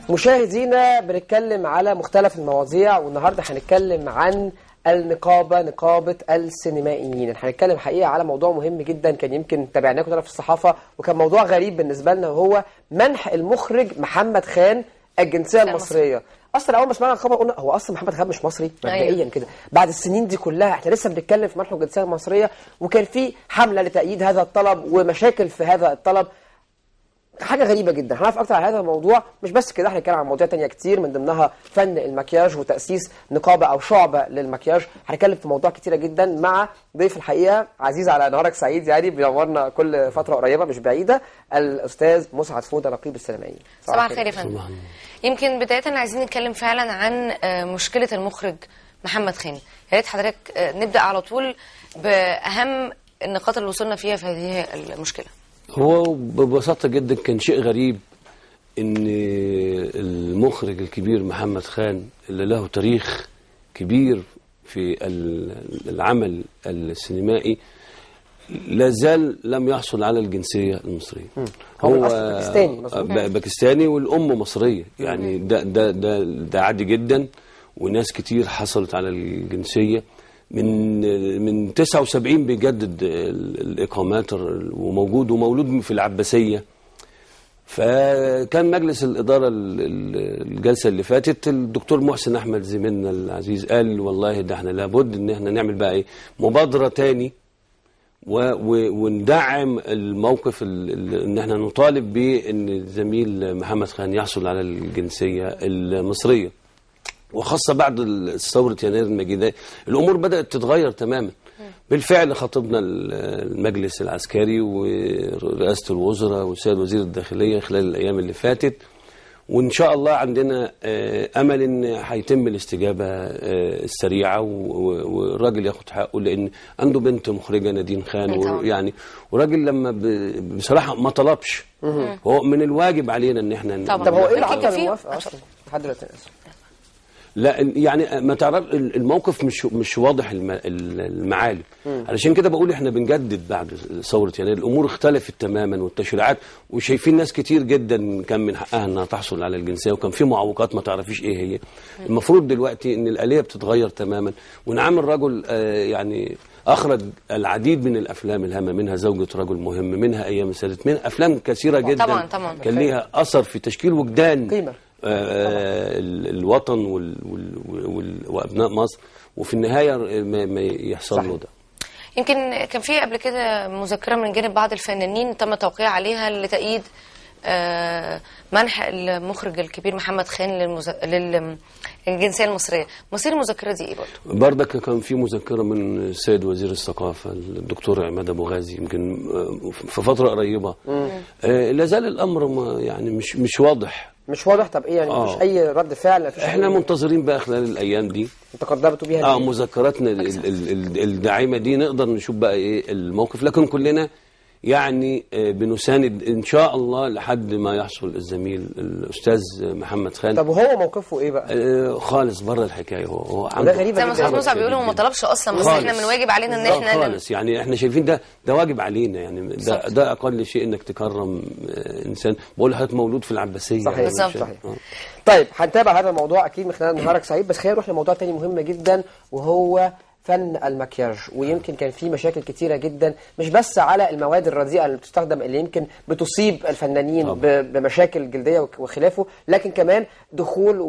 مشاهدينا بنتكلم على مختلف المواضيع والنهارده هنتكلم عن النقابة نقابة السينمائيين هنتكلم حقيقة على موضوع مهم جدا كان يمكن تابعناه كلنا في الصحافة وكان موضوع غريب بالنسبة لنا وهو منح المخرج محمد خان الجنسية المصرية اصلا اول ما سمعنا الخبر قلنا هو اصلا محمد خان مش مصري مبدئيا أيوة. كده بعد السنين دي كلها احنا لسه بنتكلم في منح الجنسيه المصريه وكان في حمله لتأييد هذا الطلب ومشاكل في هذا الطلب حاجه غريبه جدا هنعرف اكتر عن هذا الموضوع مش بس كده هنتكلم عن مواضيع تانية كتير من ضمنها فن المكياج وتاسيس نقابه او شعبه للمكياج هنتكلم في مواضيع كتيره جدا مع ضيف الحقيقه عزيز على نهارك سعيد يعني بينورنا كل فتره قريبه مش بعيده الاستاذ مسعد فوده نقيب السينمائيين صباح الخير يا فندم يمكن بداية عايزين نتكلم فعلا عن آه، مشكلة المخرج محمد خان يا ريت حضرتك آه، نبدأ على طول بأهم النقاط اللي وصلنا فيها في هذه المشكلة هو ببساطة جدا كان شيء غريب ان المخرج الكبير محمد خان اللي له تاريخ كبير في ال- العمل السينمائي لا زال لم يحصل على الجنسية المصرية هو من أصل باكستاني مظبوط. ب- باكستاني والأم مصرية يعني ده ده ده ده عادي جدا وناس كتير حصلت على الجنسية من من 79 بيجدد ال- الإقامات وموجود ومولود في العباسية فكان مجلس الإدارة ال- ال- الجلسة اللي فاتت الدكتور محسن أحمد زميلنا العزيز قال والله ده احنا لابد ان احنا نعمل بقى ايه مبادرة تاني و- و- وندعم الموقف ال- ال- ان احنا نطالب بان الزميل محمد خان يحصل على الجنسية المصرية وخاصة بعد ال- ثورة يناير المجيدة الأمور بدأت تتغير تماما بالفعل خطبنا ال- المجلس العسكري ورئاسة الوزراء والسيد وزير الداخلية خلال الأيام اللي فاتت وإن شاء الله عندنا آه، أمل إن هيتم الاستجابة آه، السريعة و- و- والراجل ياخد حقه لأن عنده بنت مخرجة نادين خان طبعا. ويعني وراجل لما ب- بصراحة ما طلبش هو من الواجب علينا إن احنا طبعا. طب هو ايه اللي يمكن عطل في- الموافقه اصلا لحد دلوقتي أنا آسف. لا يعني ما تعرف الموقف مش مش واضح الم- المعالم علشان كده بقول احنا بنجدد بعد ثوره يناير الامور اختلفت تماما والتشريعات وشايفين ناس كتير جدا كان من حقها انها تحصل على الجنسيه وكان في معوقات ما تعرفيش ايه هي المفروض دلوقتي ان الاليه بتتغير تماما ونعم الرجل آه، يعني اخرج العديد من الافلام الهامه منها زوجة رجل مهم منها ايام السادات من افلام كثيره جدا طبعا، طبعا. كان ليها اثر في تشكيل وجدان قيمة. آه، ال- الوطن وال وال وال وابناء مصر وفي النهايه ما, ما يحصل له صحيح. ده يمكن كان في قبل كده مذكرة من جانب بعض الفنانين تم توقيع عليها لتأييد آه، منح المخرج الكبير محمد خان للمز... لل- للجنسية المصرية مصير المذكرة دي ايه برضه؟ بردك كان في مذكره من السيد وزير الثقافه الدكتور عماد ابو غازي يمكن آه، في فتره قريبه آه، لا زال الامر ما يعني مش مش واضح مش واضح طب ايه يعني آه. مفيش اي رد فعل مفيش احنا أي- منتظرين بقى خلال الايام دي تقدمتوا بيها اه ليه؟ مذكراتنا ال- ال- ال- الداعمه دي نقدر نشوف بقى ايه الموقف لكن كلنا يعني آه، بنساند ان شاء الله لحد ما يحصل الزميل الاستاذ محمد خان طب وهو موقفه ايه بقى؟ آه، خالص بره الحكايه هو هو وده عنده غريبة زي ما جدا. استاذ موسى شديد بيقول هو ما جدا. طلبش اصلا بس خالص. احنا من واجب علينا ان لا احنا ن- خالص يعني احنا شايفين ده ده واجب علينا يعني ده ده اقل شيء انك تكرم آه، انسان بقول لحضرتك مولود في العباسيه صحيح يعني بالظبط. مش- صحيح آه. طيب هنتابع هذا الموضوع اكيد من خلال نهارك سعيد بس خلينا نروح لموضوع تاني مهم جدا وهو فن المكياج ويمكن كان في مشاكل كتيرة جدا مش بس على المواد الرديئة اللي بتستخدم اللي يمكن بتصيب الفنانين طبعا. ب- بمشاكل جلدية وك- وخلافه لكن كمان دخول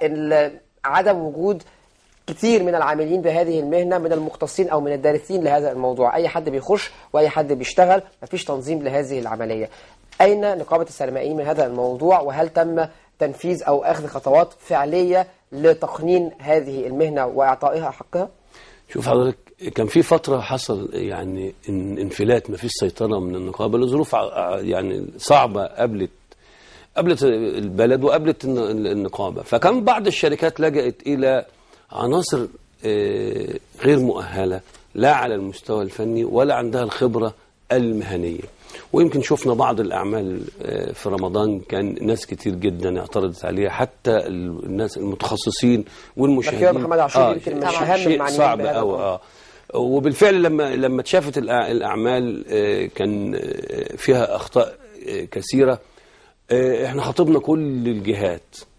وعدم وجود كتير من العاملين بهذه المهنة من المختصين أو من الدارسين لهذا الموضوع أي حد بيخش وأي حد بيشتغل مفيش تنظيم لهذه العملية أين نقابة السينمائيين من هذا الموضوع وهل تم تنفيذ أو أخذ خطوات فعلية لتقنين هذه المهنة وإعطائها حقها؟ شوف حضرتك كان في فترة حصل يعني ان- انفلات ما فيش سيطرة من النقابة لظروف ع- يعني صعبة قابلت قابلت البلد وقابلت الن- النقابة فكان بعض الشركات لجأت إلى عناصر آه، غير مؤهلة لا على المستوى الفني ولا عندها الخبرة المهنية ويمكن شفنا بعض الأعمال آه، في رمضان كان ناس كتير جدا اعترضت عليها حتى ال- الناس المتخصصين والمشاهدين مركبة محمد عاشور يمكن من طبعاً. أهم شيء المعنيين صعب بهذا أوي الموضوع. اه وبالفعل لما لما اتشافت الأع- الاعمال آه، كان آه، فيها اخطاء آه، كثيره آه، احنا خاطبنا كل الجهات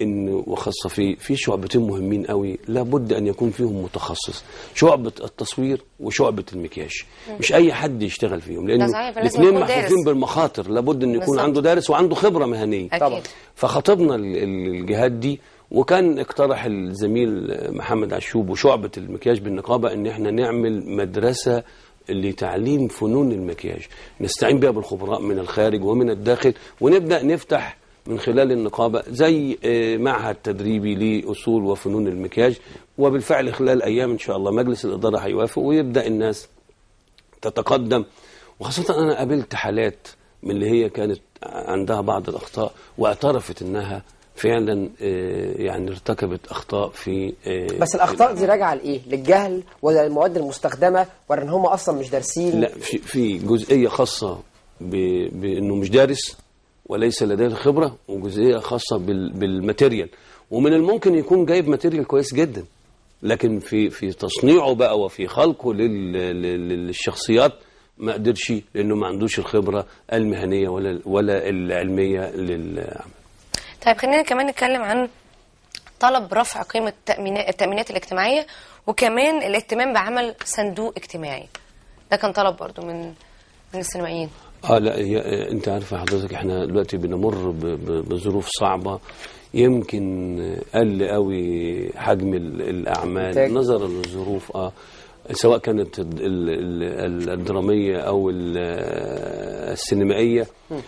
ان وخاصه في في شعبتين مهمين قوي لابد ان يكون فيهم متخصص شعبه التصوير وشعبه المكياج مش اي حد يشتغل فيهم لان صحيح، فلازم الاثنين يكون دارس. محفوفين بالمخاطر لابد ان يكون بالظبط. عنده دارس وعنده خبره مهنيه أكيد. طبعا. فخاطبنا ال- ال- الجهات دي وكان اقترح الزميل محمد عشوب وشعبة المكياج بالنقابة ان احنا نعمل مدرسة لتعليم فنون المكياج نستعين بها بالخبراء من الخارج ومن الداخل ونبدأ نفتح من خلال النقابة زي آه، معهد تدريبي لأصول وفنون المكياج وبالفعل خلال أيام إن شاء الله مجلس الإدارة هيوافق ويبدأ الناس تتقدم وخاصة أنا قابلت حالات من اللي هي كانت عندها بعض الأخطاء واعترفت أنها فعلا آه، يعني ارتكبت أخطاء في آه، بس الاخطاء دي راجعه لايه للجهل ولا المواد المستخدمه ولا ان هم اصلا مش دارسين لا في في جزئيه خاصه ب- بانه مش دارس وليس لديه الخبره وجزئيه خاصه بال- بالماتيريال ومن الممكن يكون جايب ماتيريال كويس جدا لكن في في تصنيعه بقى وفي خلقه لل- لل- للشخصيات ما قدرش لانه ما عندوش الخبره المهنيه ولا ولا العلميه للعمل طيب خلينا كمان نتكلم عن طلب رفع قيمة التأمينا- التأمينات الاجتماعية وكمان الاهتمام بعمل صندوق اجتماعي ده كان طلب برضو من من السينمائيين اه لا هي آه، انت عارفه حضرتك احنا دلوقتي بنمر ب- ب- بظروف صعبه يمكن آه، قل قوي حجم ال- الاعمال إنتاج. نظرا للظروف اه سواء كانت ال- ال- ال- الدراميه او ال- آه، السينمائيه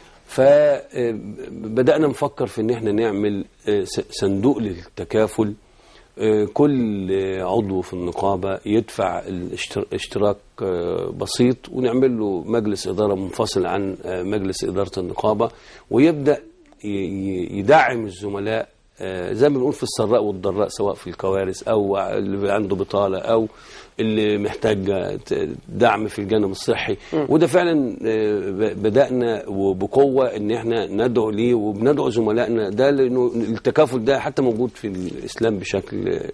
فبدأنا نفكر في ان احنا نعمل آه، س- صندوق للتكافل آه، كل آه، عضو في النقابة يدفع الاشتر- اشتراك آه، بسيط ونعمل له مجلس إدارة منفصل عن آه، مجلس إدارة النقابة ويبدأ ي- ي- يدعم الزملاء آه، زي ما بنقول في السراء والضراء سواء في الكوارث أو اللي عنده بطالة أو اللي محتاج ت- دعم في الجانب الصحي وده فعلا آه، ب- بدأنا وبقوة ان احنا ندعو ليه وبندعو زملائنا ده لانه التكافل ده حتى موجود في الاسلام بشكل آه،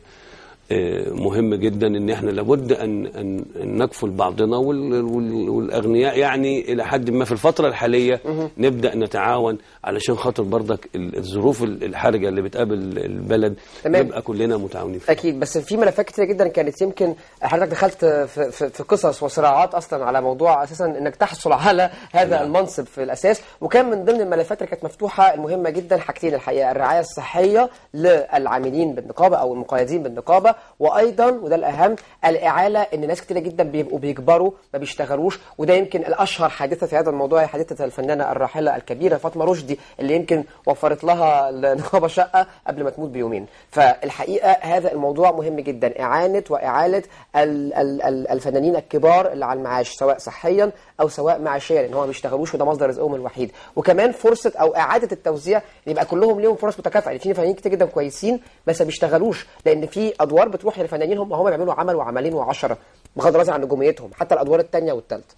آه، مهم جدا ان احنا لابد ان ان أن نكفل بعضنا وال- وال- والاغنياء يعني الى حد ما في الفتره الحاليه نبدا نتعاون علشان خاطر برضك ال- الظروف الحرجه اللي بتقابل البلد تمام. نبقى كلنا متعاونين فيها اكيد بس في ملفات كتير جدا كانت يمكن حضرتك دخلت في, في, في قصص وصراعات اصلا على موضوع اساسا انك تحصل على هذا نعم. المنصب في الاساس وكان من ضمن الملفات اللي كانت مفتوحه المهمه جدا حاجتين الحقيقه الرعايه الصحيه للعاملين بالنقابه او المقيدين بالنقابه وايضا وده الاهم الاعاله ان ناس كتير جدا بيبقوا بيكبروا ما بيشتغلوش وده يمكن الاشهر حادثه في هذا الموضوع هي حادثه الفنانه الراحله الكبيره فاطمه رشدي اللي يمكن وفرت لها النقابه شقه قبل ما تموت بيومين فالحقيقه هذا الموضوع مهم جدا اعانه واعاله ال- ال- ال- الفنانين الكبار اللي على المعاش سواء صحيا او سواء معاشيا لان هو ما بيشتغلوش وده مصدر رزقهم الوحيد وكمان فرصه او اعاده التوزيع إن يبقى كلهم ليهم فرص متكافئه يعني في فنانين كتير جدا كويسين بس ما بيشتغلوش لان في ادوار بتروح للفنانين هم هم بيعملوا عمل وعملين وعشرة بغض النظر عن نجوميتهم حتى الادوار الثانيه والثالثه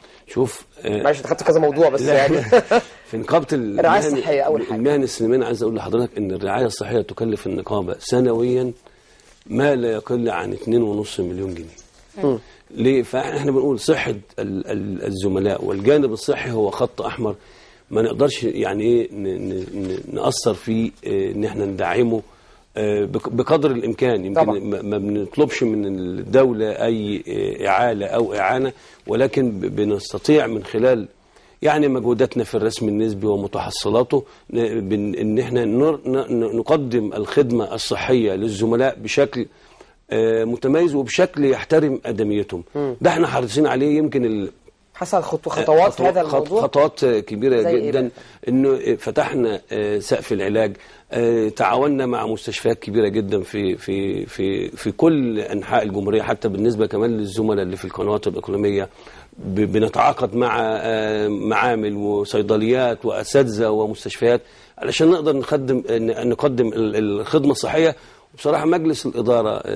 شوف آه، معلش دخلت في كذا موضوع بس لا. يعني في نقابه الرعاية المهن- الصحية أول حاجة. المهن السينمائيه عايز اقول لحضرتك ان الرعايه الصحيه تكلف النقابه سنويا ما لا يقل عن 2.5 مليون جنيه ليه فاحنا بنقول صحه ال- ال- الزملاء والجانب الصحي هو خط احمر ما نقدرش يعني ايه ن- ن- ن- ناثر فيه آه، ان احنا ندعمه آه، بق- بقدر الامكان يمكن طبعا. ما ما بنطلبش من الدوله اي آه، اعاله او اعانه ولكن ب- بنستطيع من خلال يعني مجهوداتنا في الرسم النسبي ومتحصلاته ن- بن- ان احنا نر- ن- نقدم الخدمه الصحيه للزملاء بشكل آه، متميز وبشكل يحترم ادميتهم ده احنا حريصين عليه يمكن ال- حصل خط- خطوات في هذا خط- الموضوع خطوات كبيرة زي إيه جدا بقى؟ انه فتحنا آه، سقف العلاج آه، تعاوننا مع مستشفيات كبيرة جدا في في في في كل انحاء الجمهورية حتى بالنسبة كمان للزملاء اللي في القنوات الإقليمية ب- بنتعاقد مع آه، معامل وصيدليات واساتذه ومستشفيات علشان نقدر نقدم ن- نقدم ال- الخدمه الصحيه بصراحه مجلس الاداره آه،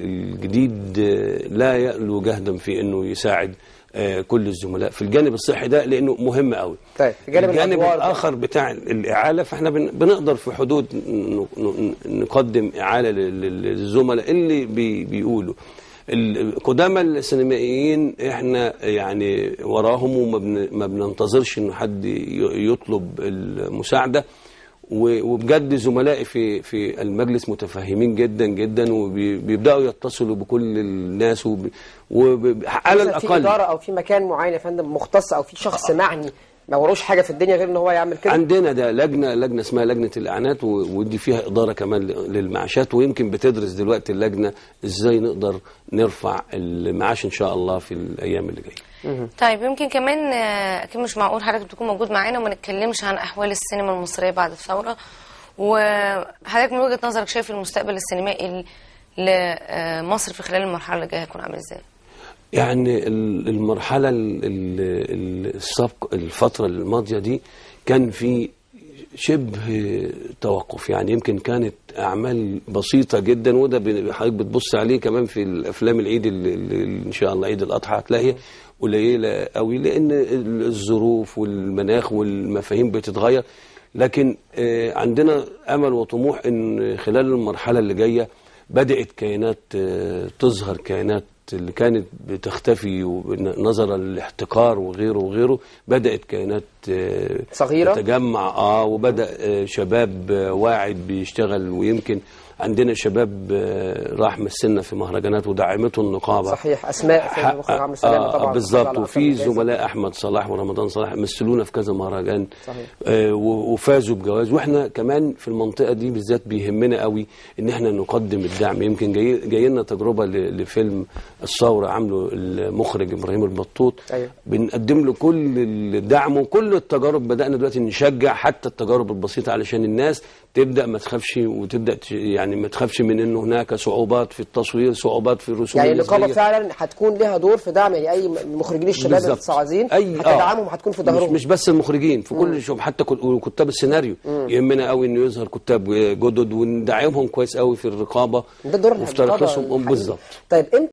الجديد آه، لا يألو جهدا في انه يساعد آه، كل الزملاء في الجانب الصحي ده لانه مهم قوي طيب، في جانب الجانب الأدوار بقى. الاخر بتاع الاعاله فاحنا بن- بنقدر في حدود ن- ن- نقدم اعاله لل- لل- للزملاء اللي بي- بيقولوا القدامى السينمائيين احنا يعني وراهم وما بن- ما بننتظرش انه حد ي- يطلب المساعده و- وبجد زملائي في في المجلس متفهمين جدا جدا وبيبداوا يتصلوا بكل الناس وب- وب- على مثلاً في الاقل اداره او في مكان معين يا فندم مختص او في شخص معني ما وروش حاجه في الدنيا غير ان هو يعمل كده عندنا ده لجنه لجنه اسمها لجنه الاعانات و- ودي فيها اداره كمان ل- للمعاشات ويمكن بتدرس دلوقتي اللجنه ازاي نقدر نرفع المعاش ان شاء الله في الايام اللي جايه طيب يمكن كمان آه، اكيد مش معقول حضرتك تكون موجود معانا وما نتكلمش عن احوال السينما المصريه بعد الثوره وحضرتك من وجهه نظرك شايف المستقبل السينمائي لمصر في خلال المرحله اللي جايه هيكون عامل ازاي؟ يعني ال- المرحلة ال- ال- السابق الفترة الماضية دي كان في شبه توقف يعني يمكن كانت أعمال بسيطة جدا وده بن- حضرتك بتبص عليه كمان في الأفلام العيد اللي اللي إن شاء الله عيد الأضحى هتلاقيها قليلة قوي لأن ال- الظروف والمناخ والمفاهيم بتتغير لكن آه، عندنا أمل وطموح إن خلال المرحلة اللي جاية بدأت كيانات آه، تظهر كيانات اللي كانت بتختفي نظرا للاحتكار وغيره وغيره بدأت كيانات آه، صغيرة؟ تتجمع اه وبدأ آه، شباب آه، واعد بيشتغل ويمكن عندنا شباب آه، راح مثلنا في مهرجانات ودعمته النقابة صحيح اسماء في ح- المخرج عمرو سلامه آه، طبعا بالظبط على وفي أفلام الجائزة. زملاء احمد صلاح ورمضان صلاح مثلونا في كذا مهرجان صحيح. آه، و- وفازوا بجوائز واحنا كمان في المنطقه دي بالذات بيهمنا قوي ان احنا نقدم الدعم يمكن جاي جاي لنا تجربه ل- لفيلم الثوره عامله المخرج ابراهيم البطوط أيوة. بنقدم له كل الدعم وكل التجارب بدانا دلوقتي نشجع حتى التجارب البسيطه علشان الناس تبدا ما تخافش وتبدا تش- يعني ما تخافش من انه هناك صعوبات في التصوير صعوبات في الرسوم يعني النقابه النسبية. فعلا هتكون لها دور في دعم يعني اي مخرجين الشباب بالظبط. المتصاعدين أي- هتدعمهم وهتكون في مش, ظهرهم مش بس المخرجين في كل شغل حتى كت- كتاب السيناريو يهمنا قوي انه يظهر كتاب جدد وندعمهم كويس قوي في الرقابه ده دور وفي النقابة ترخيصهم الحقيقي. بالظبط طيب امتى